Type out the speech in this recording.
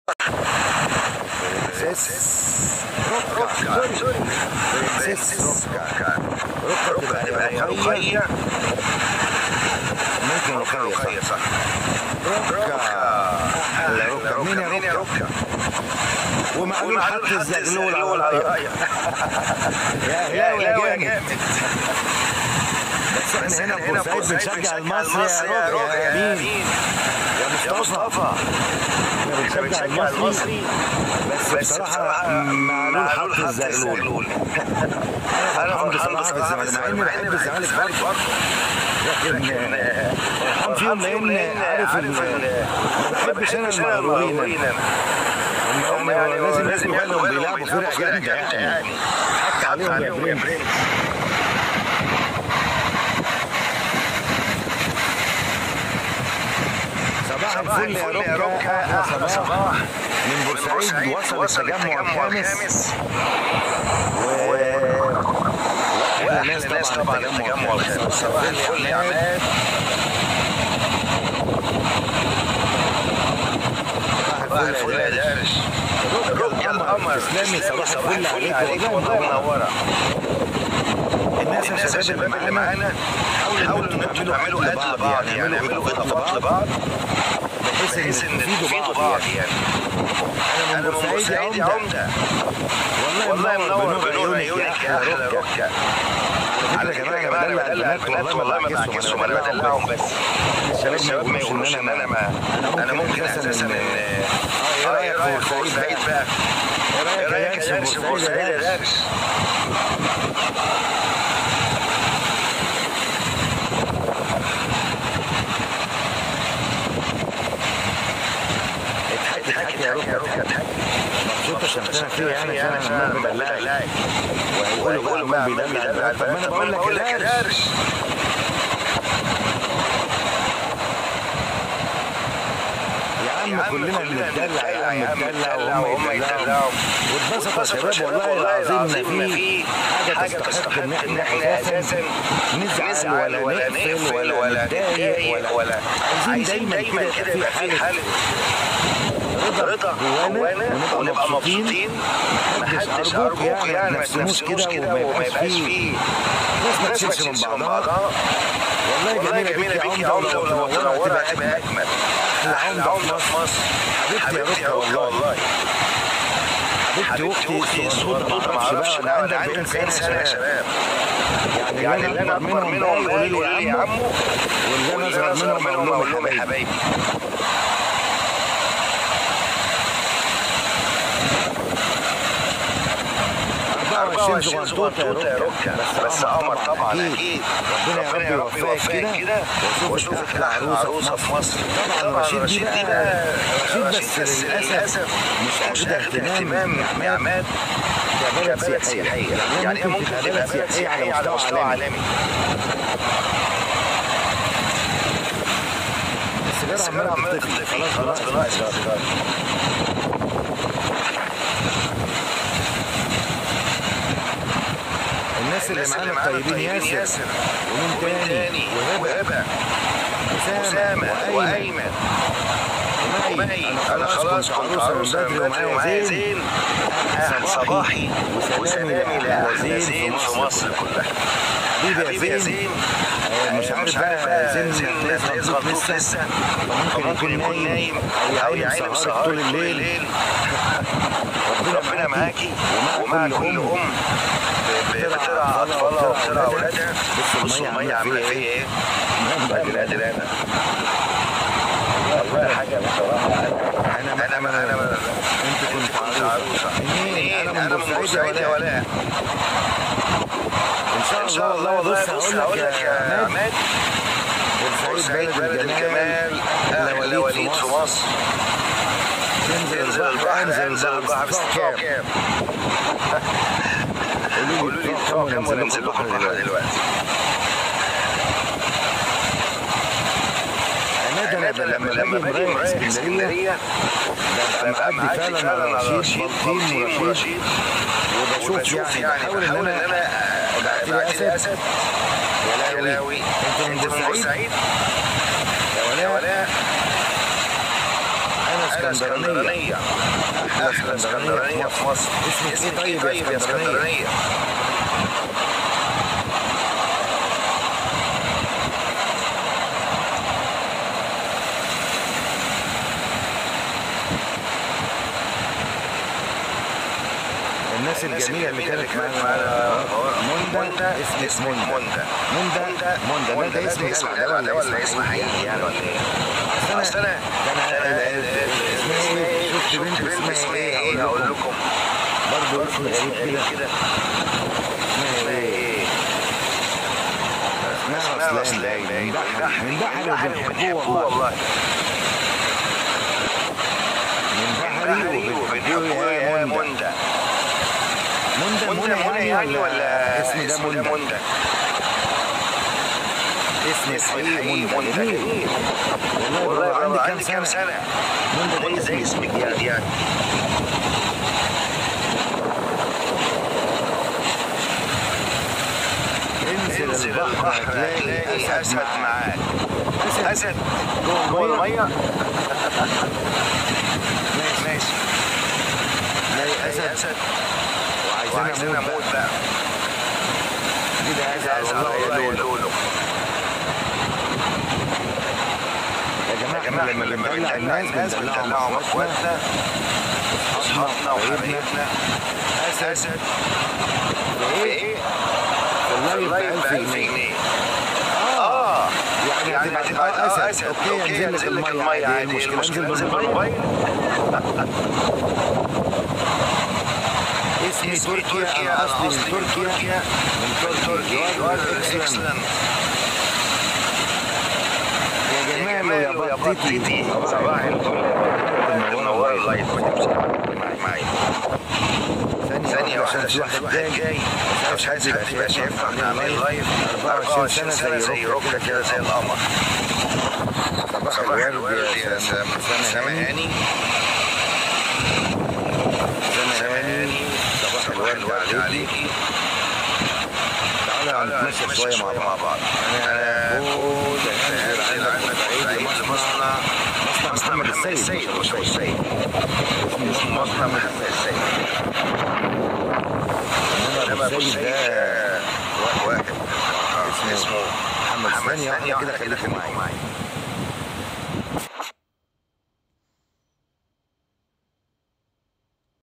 برنسيس روكا سوري برنسيس روكا روكا تبقى رقية ممكن رقية صح روكا هلا روكا مين يا روكا ومعلول حط الزغلول على الرايه يا يا جامد بس احنا هنا في بورسعيد بنشجع المصري يا روكا يا مين يا مصطفى احنا بنشجع المصري بس بصراحه معلول حط الزغلول انا فرحان بصراحه بالزمالك مع اني بحب الزمالك برضه لكن فرحان فيهم لان عارف ما بحبش انا المغرورين هم يعني لازم لازم ياخدوا بالهم بيلعبوا فرق جامده يعني حتى عليهم يا برنس صباح الفل يا روكا احلى صباح من بورسعيد وصل التجمع الخامس و واحلى ناس طبعا التجمع الخامس صباح الفل يا عماد صباح الفل يا دارش روكا القمر اسلامي صباح الفل عليك والله منوره الناس يا شباب اللي معانا حاولوا ان انتوا تعملوا اد لبعض يعني اعملوا اضافات لبعض بحيث ان تفيدوا بعض يعني انا من بورسعيد يا عمده والله منور بنور عيونك يا احلى روكا على فكره يا جماعه انا بدلع البنات والله ما بعكسهم انا بدلعهم بس الشباب ما يقولوش ان انا ما انا ممكن اساسا ان اه ايه رايك في بورسعيد بقى؟ ايه رايك يا درش في بورسعيد يا درش؟ اضحك يا روكا اضحك مبسوط عشان انا فيه يعني عشان انا بدلعك وهيقولوا بقى عمال بيدلع البنات طب ما انا بقول لك يا درش يا عم كلنا بنتدلع يا عم اتدلع وهم يتدلعوا واتبسطوا يا شباب والله العظيم ما في حاجه تستحق ان احنا اساسا نزعل ولا نقفل ولا نتضايق ولا عايزين دايما كده يبقى في حاله رضا جوانا ونبقى مبسوطين محدش ارجوك يعني ما تنفسوش كده وما يبقاش فيه ناس ما تشيلش من بعضها والله جميله بيك يا عمده ولو تنورها هتبقى اجمل احلى عمده في مصر حبيبتي يا روكا والله حبيبتي واختي الصغنطوطه ما اعرفش بقى انا عندي 40 سنه يا شباب يعني اللي انا اكبر منهم يقولوا لي يا عمو واللي انا اصغر منهم اقول لهم يا حبايبي وعشرين صغنطوطة يا روكا بس قمر طبعا اكيد ربنا يا رب يوفقك كده واشوفك احلى عروسه في مصر طبعا رشيد دي بقى رشيد بس للاسف مش اخده اهتمام يا عماد كبلد سياحيه يعني ممكن تبقى بلد سياحيه على مستوى عالمي السيجاره عماله تطفي خلاص خلاص الناس اللي معانا الطيبين ياسر ومين تاني وهبه وسامة وايمن ومي انا خلاص كنت عروسه من بدري ومعايا زين اهل صباحي وسلامي لاهل زين في مصر كلها حبيبي يا زين مش عارف بقى زين لسه مظبوط لسه ممكن يكون نايم او يا عيني مسهرك طول الليل ربنا معاكي ومع كل ام بترعى اطفالها وبترعى اولادها بصوا الميه عامله فيها ايه؟ ادي ادي انا والله حاجه بصراحه انا انا انا انا انت كنت عروسه منين؟ انا من بورسعيد يا ولاء ان شاء الله والله بص هقول لك يا عماد بورسعيد بلد الجمال احلى وليد في مصر تنزل البحر انزل البحر بتدفعوا كام؟ قولوا لي بتدفعوا كام وننزل لكم البحر دلوقتي عماد انا لما لما باجي رايح اسكندريه ببقى معدي فعلا على رشيد بلطيم ورشيد وبشوف يعني بحاول ان انا ابعت لي اسد يا لاوي انت من بورسعيد يا ولاء أحلى اسكندرانية أحلى اسكندرانية في مصر اسمك ايه طيب يا اسكندرانية؟ الناس الجميلة اللي كانت معانا مندا اسمك مندا مندا مندا ده اسم دلع ده ولا اسم حقيقي يعني ولا ايه؟ أصل أنا كان اسمها ايه؟ شفت بنت اسمها ايه؟ أقول لكم برضه اسم غريب كده اسمها ايه؟ اسمها اصلان باين من بحر من بحر وبنحبوه والله من بحري وبنحبوه يا مندا مندا منى يعني ولا اسم ده مندا اسم الحقيقي مندا جميل والله والله عندي كام سنة مندا ده اسمك يعني يعني انزل البحر هتلاقي اسد معاك اسد جوه الميه ماشي ماشي تلاقي اسد وعايزين اموت بقى كده ازعل والله يا لولو يا جماعه لما لما بندلع الناس بندلعهم اخواتنا اصحابنا وحبايبنا اسد بايه؟ والله ب 1000 جنيه اه يعني هتبقى اه اسد اوكي انزل لك الميه عادي المشكله انزل بالموبايل اسمي تركيا انا اصلي من تركيا من تركيا يو ار اكسلنت يا جمال يا بطيتي صباح الفل منور اللايف ما تمشي معايا ثانية واحدة عشان في واحد جاي مش عايز يبقى شايفنا احنا عاملين لايف 24 سنة زي روكا كده زي القمر صباح الورد يا سامة هاني سامة هاني صباح الورد عليكي تعالى نتمشى شوية مع بعض أنا بود أنزل عنك بعيد لمصنع مصنع محمد السيد مش السيد اسمه مصنع محمد السيد انما ابو السيد ده واحد اسمه محمد ثانية واحدة كده خليكم معايا